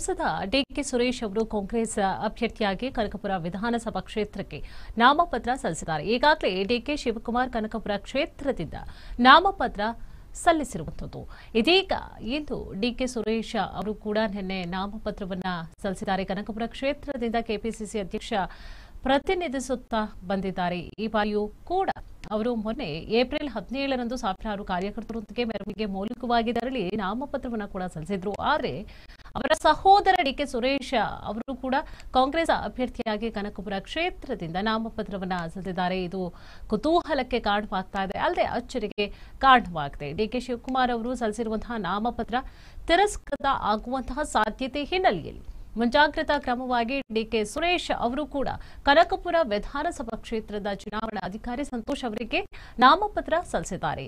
ಸಂಸದ ಡಿಕೆ ಸುರೇಶ್ ಅವರು ಕಾಂಗ್ರೆಸ್ ಅಭ್ಯರ್ಥಿಯಾಗಿ ಕನಕಪುರ ವಿಧಾನಸಭಾ ಕ್ಷೇತ್ರಕ್ಕೆ ನಾಮಪತ್ರ ಸಲ್ಲಿಸಿದ್ದಾರೆ ಈಗಾಗಲೇ ಡಿಕೆ ಶಿವಕುಮಾರ್ ಕನಕಪುರ ಕ್ಷೇತ್ರದಿಂದ ನಾಮಪತ್ರ ಸಲ್ಲಿಸಿರುವಂಥದ್ದು ಇದೀಗ ಇಂದು ಡಿಕೆ ಸುರೇಶ್ ಅವರು ಕೂಡ ನಿನ್ನೆ ನಾಮಪತ್ರವನ್ನ ಸಲ್ಲಿಸಿದ್ದಾರೆ ಕನಕಪುರ ಕ್ಷೇತ್ರದಿಂದ ಕೆಪಿಸಿಸಿ ಅಧ್ಯಕ್ಷ ಪ್ರತಿನಿಧಿಸುತ್ತಾ ಬಂದಿದ್ದಾರೆ ಈ ಬಾರಿಯೂ ಕೂಡ ಅವರು ಮೊನ್ನೆ ಏಪ್ರಿಲ್ ಹದಿನೇಳರಂದು ಸಾವಿರಾರು ಕಾರ್ಯಕರ್ತರೊಂದಿಗೆ ಮೆರವಣಿಗೆ ಮೌಲಿಕವಾಗಿ ತೆರಳಿ ನಾಮಪತ್ರವನ್ನು ಕೂಡ ಸಲ್ಲಿಸಿದ್ರು ಆದರೆ ಅವರ ಸಹೋದರ ಡಿಕೆ ಸುರೇಶ್ ಅವರು ಕೂಡ ಕಾಂಗ್ರೆಸ್ ಅಭ್ಯರ್ಥಿಯಾಗಿ ಕನಕಪುರ ಕ್ಷೇತ್ರದಿಂದ ನಾಮಪತ್ರವನ್ನ ಸಲ್ಲಿಸಿದ್ದಾರೆ ಇದು ಕುತೂಹಲಕ್ಕೆ ಕಾರಣವಾಗ್ತಾ ಇದೆ ಅಲ್ಲದೆ ಅಚ್ಚರಿಗೆ ಕಾರಣವಾಗಿದೆ ಡಿಕೆ ಶಿವಕುಮಾರ್ ಅವರು ಸಲ್ಲಿಸಿರುವಂತಹ ನಾಮಪತ್ರ ತಿರಸ್ಕೃತ ಆಗುವಂತಹ ಸಾಧ್ಯತೆ ಹಿನ್ನೆಲೆಯಲ್ಲಿ ಮುಂಜಾಗ್ರತಾ ಕ್ರಮವಾಗಿ ಡಿಕೆ ಸುರೇಶ್ ಅವರು ಕೂಡ ಕನಕಪುರ ವಿಧಾನಸಭಾ ಕ್ಷೇತ್ರದ ಚುನಾವಣಾ ಅಧಿಕಾರಿ ಸಂತೋಷ್ ಅವರಿಗೆ ನಾಮಪತ್ರ ಸಲ್ಲಿಸಿದ್ದಾರೆ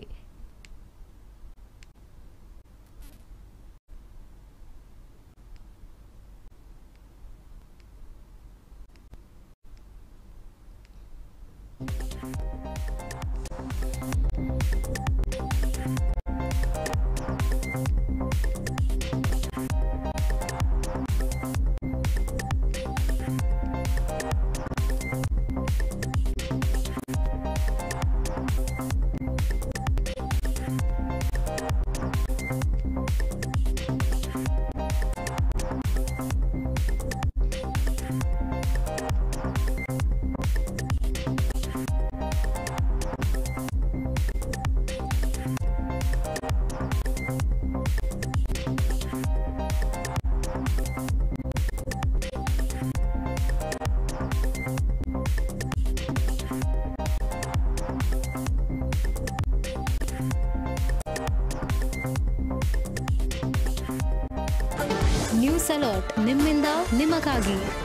ನ್ಯೂಸ್ ಅಲರ್ಟ್ ನಿಮ್ಮಿಂದ ನಿಮಗಾಗಿ